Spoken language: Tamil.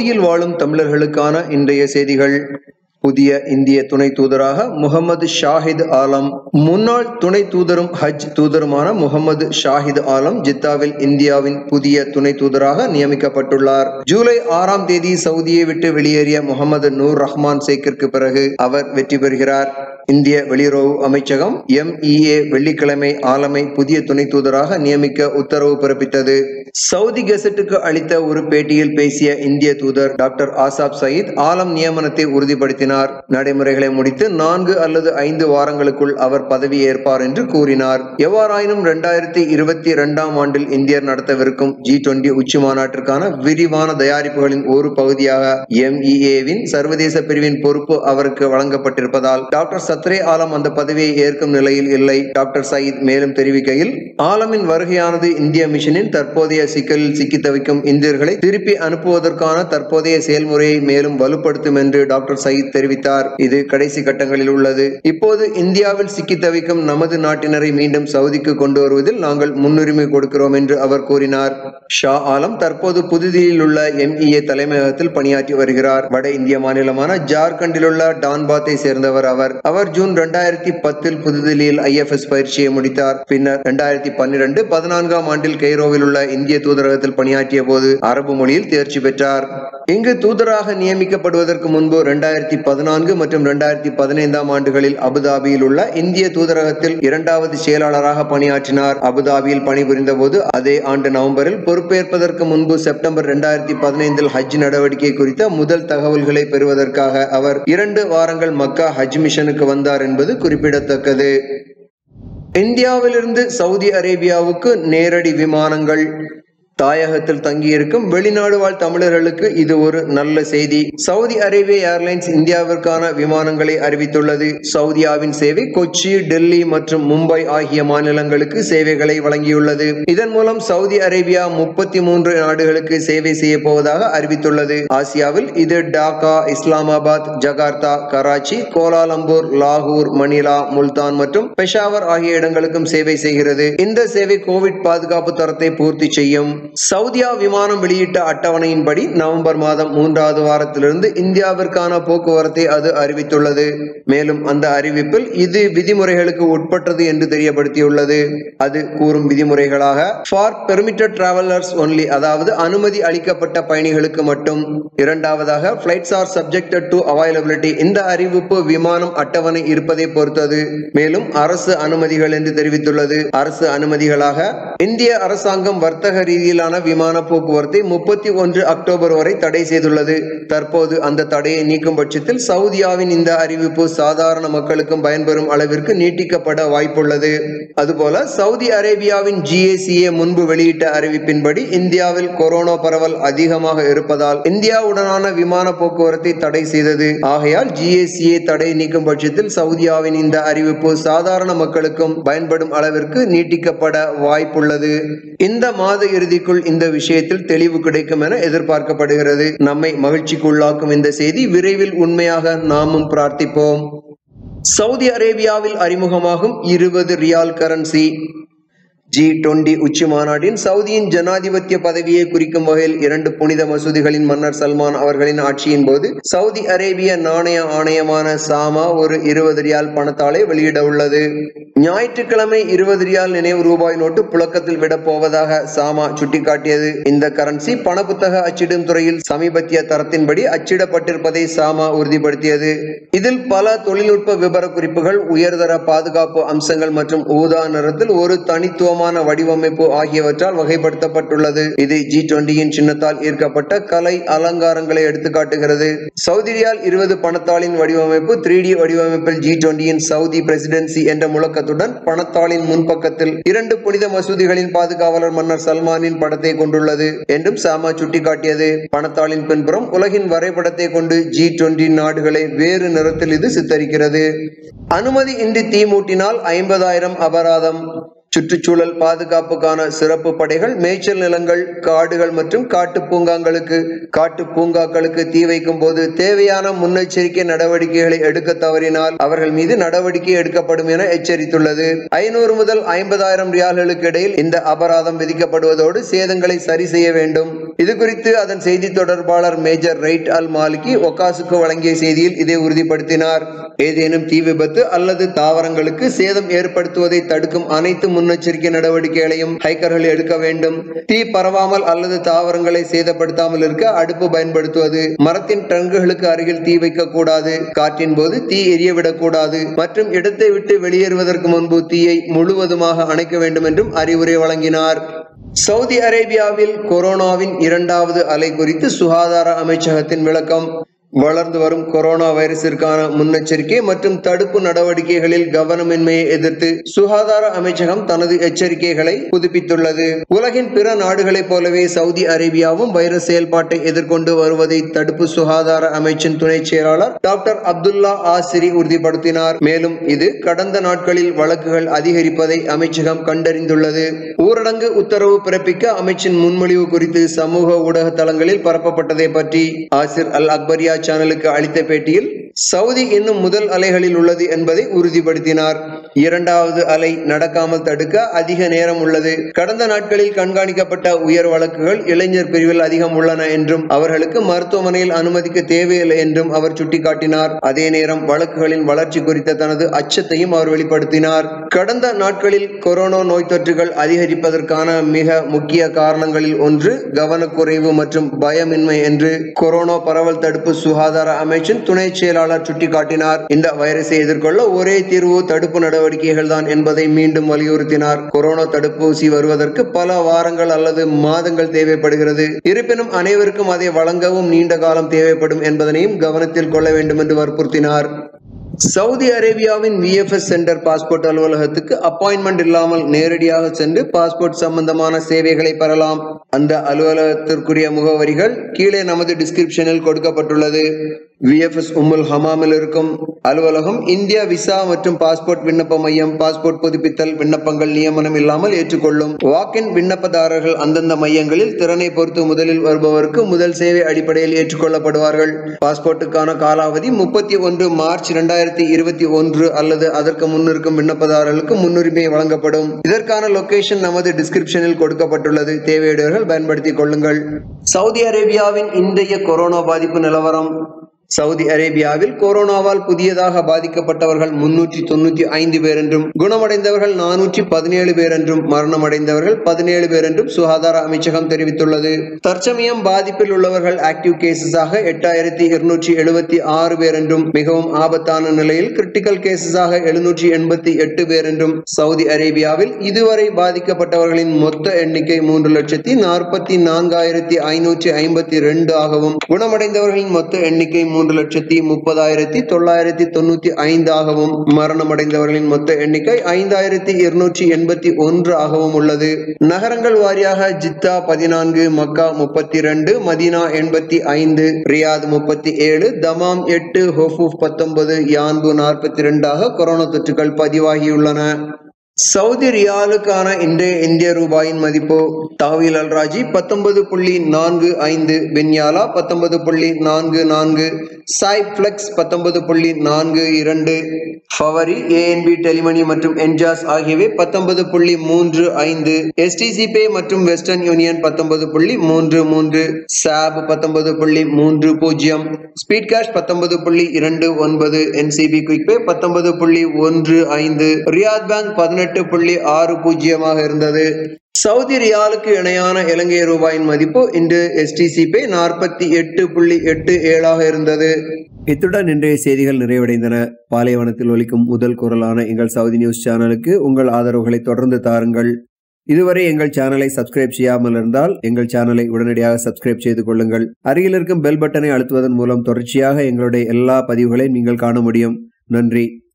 சவுதியில் வாழும் தமிழர்களுக்கான இன்றைய செய்திகள் புதிய இந்திய துணை தூதராக முகமது ஷாஹித் ஆலம் முன்னாள் துணை தூதரும் ஹஜ் தூதருமான முகமது ஷாஹித் ஆலம் ஜித்தாவில் இந்தியாவின் புதிய துணை தூதராக நியமிக்கப்பட்டுள்ளார் ஜூலை ஆறாம் தேதி சவுதியை விட்டு வெளியேறிய முகமது நூர் ரஹ்மான் சேக்கிற்கு பிறகு அவர் வெற்றி பெறுகிறார் இந்திய வெளியுறவு அமைச்சகம் எம்இஏ வெள்ளிக்கிழமை ஆலமை புதிய துணை தூதராக நியமிக்க உத்தரவு பிறப்பித்தது சவுதி கெசட்டுக்கு அளித்த ஒரு பேட்டியில் பேசிய இந்திய தூதர் டாக்டர் ஆசாப் சயீத் ஆலம் நியமனத்தை உறுதிப்படுத்தினார் நடைமுறைகளை முடித்து நான்கு அல்லது ஐந்து வாரங்களுக்குள் அவர் பதவி ஏற்பார் என்று கூறினார் எவ்வாறாயினும் இரண்டாயிரத்தி இருபத்தி இரண்டாம் ஆண்டில் இந்தியர் நடத்தவிருக்கும் ஜி டுவெண்டி உச்சி மாநாட்டிற்கான விரிவான தயாரிப்புகளின் ஒரு பகுதியாக எம்இஏவின் சர்வதேச பிரிவின் பொறுப்பு அவருக்கு வழங்கப்பட்டிருப்பதால் டாக்டர் சத்ரே ஆலம் அந்த பதவியை ஏற்கும் நிலையில் இல்லை டாக்டர் சயீத் மேலும் தெரிவிக்கையில் ஆலமின் வருகையானது இந்திய மிஷனின் தற்போதைய சிக்கலில் சிக்கி தவிக்கும் இந்தியர்களை திருப்பி அனுப்புவதற்கான தற்போதைய செயல்முறையை மேலும் வலுப்படுத்தும் என்று டாக்டர் சயீத் தெரிவித்தார் இது கடைசி கட்டங்களில் உள்ளது இப்போது இந்தியாவில் சிக்கி தவிக்கும் நமது நாட்டினரை மீண்டும் சவுதிக்கு கொண்டு வருவதில் நாங்கள் முன்னுரிமை கொடுக்கிறோம் என்று அவர் கூறினார் ஷா ஆலம் தற்போது புதுதில்லியில் உள்ள எம்இஏ தலைமையகத்தில் பணியாற்றி வருகிறார் வட இந்திய மாநிலமான ஜார்க்கண்டில் உள்ள டான்பாத்தை சேர்ந்தவர் அவர் அவர் ஜூன் இரண்டாயிரத்தி பத்தில் புதுதில்லியில் ஐஎஃப்எஸ் பயிற்சியை முடித்தார் பின்னர் இரண்டாயிரத்தி பன்னிரண்டு பதினான்காம் ஆண்டில் கெய்ரோவில் உள்ள இந்திய தூதரகத்தில் பணியாற்றிய போது அரபு மொழியில் தேர்ச்சி பெற்றார் இங்கு தூதராக நியமிக்கப்படுவதற்கு முன்பு இரண்டாயிரத்தி பதினான்கு மற்றும் இரண்டாயிரத்தி பதினைந்தாம் ஆண்டுகளில் அபுதாபியில் உள்ள இந்திய தூதரகத்தில் இரண்டாவது செயலாளராக பணியாற்றினார் அபுதாபியில் பணிபுரிந்த போது அதே ஆண்டு நவம்பரில் பொறுப்பேற்பதற்கு முன்பு செப்டம்பர் இரண்டாயிரத்தி பதினைந்தில் ஹஜ் நடவடிக்கை குறித்த முதல் தகவல்களை பெறுவதற்காக அவர் இரண்டு வாரங்கள் மக்கா ஹஜ் மிஷனுக்கு வந்தார் என்பது குறிப்பிடத்தக்கது இந்தியாவிலிருந்து சவுதி அரேபியாவுக்கு நேரடி விமானங்கள் தாயகத்தில் தங்கியிருக்கும் வெளிநாடு வாழ் தமிழர்களுக்கு இது ஒரு நல்ல செய்தி சவுதி அரேபிய ஏர்லைன்ஸ் இந்தியாவிற்கான விமானங்களை அறிவித்துள்ளது சவுதியாவின் சேவை கொச்சி டெல்லி மற்றும் மும்பை ஆகிய மாநிலங்களுக்கு சேவைகளை வழங்கியுள்ளது இதன் மூலம் சவுதி அரேபியா முப்பத்தி மூன்று நாடுகளுக்கு சேவை செய்ய போவதாக அறிவித்துள்ளது ஆசியாவில் இது டாக்கா இஸ்லாமாபாத் ஜகார்த்தா கராச்சி கோலாலம்பூர் லாகூர் மணிலா முல்தான் மற்றும் பெஷாவர் ஆகிய இடங்களுக்கும் சேவை செய்கிறது இந்த சேவை கோவிட் பாதுகாப்பு தரத்தை பூர்த்தி செய்யும் சவுதியா விமானம் வெளியிட்ட அட்டவணையின்படி நவம்பர் மாதம் மூன்றாவது வாரத்திலிருந்து இந்தியாவிற்கான போக்குவரத்தை அது அறிவித்துள்ளது மேலும் அந்த அறிவிப்பில் இது விதிமுறைகளுக்கு உட்பட்டது என்று தெரியப்படுத்தியுள்ளது அது கூறும் விதிமுறைகளாக ஃபார் பெர்மிட்டட் டிராவலர்ஸ் ஒன்லி அதாவது அனுமதி அளிக்கப்பட்ட பயணிகளுக்கு மட்டும் இரண்டாவதாக flights are subjected to availability இந்த அறிவிப்பு விமானம் அட்டவணை இருப்பதை பொறுத்தது மேலும் அரசு அனுமதிகள் என்று தெரிவித்துள்ளது அரசு அனுமதிகளாக இந்திய அரசாங்கம் வர்த்தக ரீதியிலான விமான போக்குவரத்தை முப்பத்தி ஒன்று அக்டோபர் வரை தடை செய்துள்ளது தற்போது அந்த தடையை நீக்கும் பட்சத்தில் சவுதியாவின் இந்த அறிவிப்பு சாதாரண மக்களுக்கும் பயன்பெறும் அளவிற்கு நீட்டிக்கப்பட வாய்ப்புள்ளது அதுபோல சவுதி அரேபியாவின் ஜிஏசிஏ முன்பு வெளியிட்ட அறிவிப்பின்படி இந்தியாவில் கொரோனா பரவல் அதிகமாக இருப்பதால் இந்தியாவுடனான விமான போக்குவரத்தை தடை செய்தது ஆகையால் ஜிஏசிஏ தடை நீக்கும் பட்சத்தில் சவுதியாவின் இந்த அறிவிப்பு சாதாரண மக்களுக்கும் பயன்படும் அளவிற்கு நீட்டிக்கப்பட வாய்ப்புள்ளது இந்த மாத இறுதிக்குள் இந்த விஷயத்தில் தெளிவு கிடைக்கும் என எதிர்பார்க்கப்படுகிறது நம்மை மகிழ்ச்சிக்கு உள்ளாக்கும் இந்த செய்தி விரைவில் உண்மையாக நாமும் பிரார்த்திப்போம் சவுதி அரேபியாவில் அறிமுகமாகும் இருபது ரியால் கரன்சி ஜி டுவெண்டி உச்சி மாநாட்டின் சவுதியின் ஜனாதிபத்திய பதவியை குறிக்கும் வகையில் இரண்டு புனித மசூதிகளின் மன்னர் சல்மான் அவர்களின் ஆட்சியின் போது சவுதி அரேபிய நாணய ஆணையமான சாமா ஒரு இருபது ரியால் பணத்தாளை வெளியிட உள்ளது ஞாயிற்றுக்கிழமை இருபது ரியால் நினைவு ரூபாய் நோட்டு புழக்கத்தில் விட போவதாக சாமா சுட்டிக்காட்டியது இந்த கரன்சி பண புத்தக அச்சிடும் துறையில் சமீபத்திய தரத்தின்படி அச்சிடப்பட்டிருப்பதை சாமா உறுதிப்படுத்தியது இதில் பல தொழில்நுட்ப விபரக்குறிப்புகள் உயர்தர பாதுகாப்பு அம்சங்கள் மற்றும் ஊதா நிறத்தில் ஒரு தனித்துவமான வடிவமைப்பு ஆகியவற்றால் வகைப்படுத்தப்பட்டுள்ளது இது ஜி டுவெண்டியின் சின்னத்தால் ஈர்க்கப்பட்ட கலை அலங்காரங்களை எடுத்துக்காட்டுகிறது சவுதி ரியால் இருபது பணத்தாளின் வடிவமைப்பு த்ரீ டி வடிவமைப்பில் ஜி டுவெண்டியின் சவுதி பிரசிடென்சி என்ற முழக்கத்துடன் பணத்தாளின் முன்பக்கத்தில் இரண்டு புனித மசூதிகளின் பாதுகாவலர் மன்னர் சல்மானின் படத்தை கொண்டுள்ளது என்றும் சாமா சுட்டிக்காட்டியது பணத்தாளின் பின்புறம் உலகின் வரைபடத்தை கொண்டு ஜி டுவெண்டி நாடுகளை வேறு நிறத்தில் இது சித்தரிக்கிறது அனுமதி இன்றி தீ மூட்டினால் ஐம்பதாயிரம் அபராதம் சுற்றுச்சூழல் பாதுகாப்புக்கான சிறப்பு படைகள் மேய்ச்சல் நிலங்கள் காடுகள் மற்றும் காட்டு பூங்காங்களுக்கு காட்டு பூங்காக்களுக்கு தீ வைக்கும் போது தேவையான முன்னெச்சரிக்கை நடவடிக்கைகளை எடுக்க தவறினால் அவர்கள் மீது நடவடிக்கை எடுக்கப்படும் என எச்சரித்துள்ளது ஐநூறு முதல் ஐம்பதாயிரம் ரியால்களுக்கு இடையில் இந்த அபராதம் விதிக்கப்படுவதோடு சேதங்களை சரி செய்ய வேண்டும் இது குறித்து அதன் செய்தி தொடர்பாளர் மேஜர் ரைட் அல் மாலிகி ஒகாசுக்கு வழங்கிய செய்தியில் இதை உறுதிப்படுத்தினார் ஏதேனும் தீ விபத்து அல்லது தாவரங்களுக்கு சேதம் ஏற்படுத்துவதை தடுக்கும் அனைத்து முன்னெச்சரிக்கை நடவடிக்கைகளையும் ஹைக்கர்கள் எடுக்க வேண்டும் தீ பரவாமல் அல்லது தாவரங்களை சேதப்படுத்தாமல் இருக்க அடுப்பு பயன்படுத்துவது மரத்தின் ட்ரங்குகளுக்கு அருகில் தீ வைக்க கூடாது காற்றின் போது தீ எரியவிடக் கூடாது மற்றும் இடத்தை விட்டு வெளியேறுவதற்கு முன்பு தீயை முழுவதுமாக அணைக்க வேண்டும் என்றும் அறிவுரை வழங்கினார் சவுதி அரேபியாவில் கொரோனாவின் இரண்டாவது அலை குறித்து சுகாதார அமைச்சகத்தின் விளக்கம் வளர்ந்து வரும் கொரோனா வைரஸிற்கான முன்னெச்சரிக்கை மற்றும் தடுப்பு நடவடிக்கைகளில் கவனமின்மையை எதிர்த்து சுகாதார அமைச்சகம் தனது எச்சரிக்கைகளை புதுப்பித்துள்ளது உலகின் பிற நாடுகளைப் போலவே சவுதி அரேபியாவும் வைரஸ் செயல்பாட்டை எதிர்கொண்டு வருவதை தடுப்பு சுகாதார அமைச்சின் துணை செயலாளர் டாக்டர் அப்துல்லா ஆசிரி உறுதிப்படுத்தினார் மேலும் இது கடந்த நாட்களில் வழக்குகள் அதிகரிப்பதை அமைச்சகம் கண்டறிந்துள்ளது ஊரடங்கு உத்தரவு பிறப்பிக்க அமைச்சின் முன்மொழிவு குறித்து சமூக ஊடக தளங்களில் பரப்பப்பட்டதை பற்றி ஆசிர் அல் அக்பரியா சேனலுக்கு அளித்த பேட்டியில் சவுதி இன்னும் முதல் அலைகளில் உள்ளது என்பதை உறுதிப்படுத்தினார் இரண்டாவது அலை நடக்காமல் தடுக்க அதிக நேரம் உள்ளது கடந்த நாட்களில் கண்காணிக்கப்பட்ட உயர் வழக்குகள் இளைஞர் பிரிவில் அதிகம் உள்ளன என்றும் அவர்களுக்கு மருத்துவமனையில் அனுமதிக்க தேவையில்லை என்றும் அவர் சுட்டிக்காட்டினார் அதே நேரம் வழக்குகளின் வளர்ச்சி குறித்த தனது அச்சத்தையும் அவர் வெளிப்படுத்தினார் கடந்த நாட்களில் கொரோனா நோய் தொற்றுகள் அதிகரிப்பதற்கான மிக முக்கிய காரணங்களில் ஒன்று கவனக்குறைவு மற்றும் பயமின்மை என்று கொரோனா பரவல் தடுப்பு சுகாதார அமைச்சின் துணை செயலாளர் சுட்டிக்காட்டினார் இந்த வைரஸை எதிர்கொள்ள ஒரே தீர்வு தடுப்பு நடவடிக்கைகள் தான் என்பதை மீண்டும் வலியுறுத்தினார் கொரோனா தடுப்பூசி வருவதற்கு பல வாரங்கள் அல்லது மாதங்கள் தேவைப்படுகிறது இருப்பினும் அனைவருக்கும் அதை வழங்கவும் நீண்ட காலம் தேவைப்படும் என்பதனையும் கவனத்தில் கொள்ள வேண்டும் என்று வற்புறுத்தினார் சவுதி அரேபியாவின் விஎஃப்எஸ் சென்டர் பாஸ்போர்ட் அலுவலகத்துக்கு அப்பாயின்மெண்ட் இல்லாமல் நேரடியாக சென்று பாஸ்போர்ட் சம்பந்தமான சேவைகளை பெறலாம் அந்த அலுவலகத்திற்குரிய முகவரிகள் கீழே நமது டிஸ்கிரிப்ஷனில் கொடுக்கப்பட்டுள்ளது விஎஃப்எஸ் உம்முல் ஹமாமில் இருக்கும் அலுவலகம் இந்தியா விசா மற்றும் பாஸ்போர்ட் விண்ணப்ப மையம் பாஸ்போர்ட் புதுப்பித்தல் விண்ணப்பங்கள் நியமனம் இல்லாமல் ஏற்றுக்கொள்ளும் வாக்கின் விண்ணப்பதாரர்கள் அந்தந்த மையங்களில் திறனை பொறுத்து முதலில் வருபவருக்கு முதல் சேவை அடிப்படையில் ஏற்றுக்கொள்ளப்படுவார்கள் பாஸ்போர்ட்டுக்கான காலாவதி முப்பத்தி ஒன்று மார்ச் இரண்டாயிரத்தி இருபத்தி ஒன்று அல்லது அதற்கு முன்னிருக்கும் விண்ணப்பதாரர்களுக்கு முன்னுரிமை வழங்கப்படும் இதற்கான லொகேஷன் நமது டிஸ்கிரிப்ஷனில் கொடுக்கப்பட்டுள்ளது தேவையுடையவர்கள் பயன்படுத்திக் கொள்ளுங்கள் சவுதி அரேபியாவின் இன்றைய கொரோனா பாதிப்பு நிலவரம் சவுதி அரேபியாவில் கொரோனாவால் புதியதாக பாதிக்கப்பட்டவர்கள் முன்னூற்றி தொண்ணூத்தி ஐந்து பேர் என்றும் குணமடைந்தவர்கள் நானூற்றி பதினேழு பேர் என்றும் மரணமடைந்தவர்கள் பதினேழு பேர் என்றும் சுகாதார அமைச்சகம் தெரிவித்துள்ளது தற்சமயம் பாதிப்பில் உள்ளவர்கள் ஆக்டிவ் கேசஸாக எட்டாயிரத்தி இருநூற்றி எழுபத்தி ஆறு பேர் என்றும் மிகவும் ஆபத்தான நிலையில் கிரிட்டிக்கல் கேசஸாக எழுநூற்றி எண்பத்தி எட்டு பேர் என்றும் சவுதி அரேபியாவில் இதுவரை பாதிக்கப்பட்டவர்களின் மொத்த எண்ணிக்கை மூன்று லட்சத்தி நாற்பத்தி நான்காயிரத்தி ஐநூற்றி ஐம்பத்தி ரெண்டு ஆகவும் குணமடைந்தவர்களின் மொத்த எண்ணிக்கை மூன்று லட்சத்தி முப்பதாயிரத்தி தொள்ளாயிரத்தி தொண்ணூத்தி ஐந்தாகவும் மரணமடைந்தவர்களின் மொத்த எண்ணிக்கை ஐந்தாயிரத்தி இருநூற்றி எண்பத்தி ஒன்று ஆகவும் உள்ளது நகரங்கள் வாரியாக ஜித்தா பதினான்கு மக்கா முப்பத்தி ரெண்டு மதீனா எண்பத்தி ஐந்து ரியாத் முப்பத்தி ஏழு தமாம் எட்டு ஹொஃபூப் பத்தொன்பது யான்பு நாற்பத்தி ரெண்டாக கொரோனா தொற்றுகள் பதிவாகியுள்ளன சவுதி ரியாலுக்கான இன்றைய இந்திய ரூபாயின் மதிப்பு தாவில் அல்ராஜி பத்தொன்பது புள்ளி நான்கு ஐந்து பென்யாலா பத்தொன்பது புள்ளி நான்கு நான்கு சாய் பிளெக்ஸ் பத்தொன்பது புள்ளி நான்கு இரண்டு ஃபவரி ஏஎன்பி டெலிமணி மற்றும் என்ஜாஸ் ஆகியவை பத்தொன்பது புள்ளி மூன்று ஐந்து எஸ்டிசி பே மற்றும் வெஸ்டர்ன் யூனியன் பத்தொன்பது புள்ளி மூன்று மூன்று சாப் பத்தொன்பது புள்ளி மூன்று பூஜ்ஜியம் ஸ்பீட் கேஷ் பத்தொன்பது புள்ளி இரண்டு ஒன்பது என்சிபி குயிக் பே பத்தொன்பது புள்ளி ஒன்று ஐந்து ரியாத் பேங்க் பதினெட்டு புள்ளி ஆறு பூஜ்ஜியமாக இருந்தது சவுதி ரியாலுக்கு இணையான இலங்கை ரூபாயின் மதிப்பு இன்று எஸ்டிசி பே நாற்பத்தி எட்டு புள்ளி எட்டு ஏழாக இருந்தது இத்துடன் இன்றைய செய்திகள் நிறைவடைந்தன பாலைவனத்தில் ஒலிக்கும் முதல் குரலான எங்கள் சவுதி நியூஸ் சேனலுக்கு உங்கள் ஆதரவுகளை தொடர்ந்து தாருங்கள் இதுவரை எங்கள் சேனலை சப்ஸ்கிரைப் செய்யாமல் இருந்தால் எங்கள் சேனலை உடனடியாக சப்ஸ்கிரைப் செய்து கொள்ளுங்கள் அருகில் இருக்கும் பெல் பட்டனை அழுத்துவதன் மூலம் தொடர்ச்சியாக எங்களுடைய எல்லா பதிவுகளையும் நீங்கள் காண முடியும் நன்றி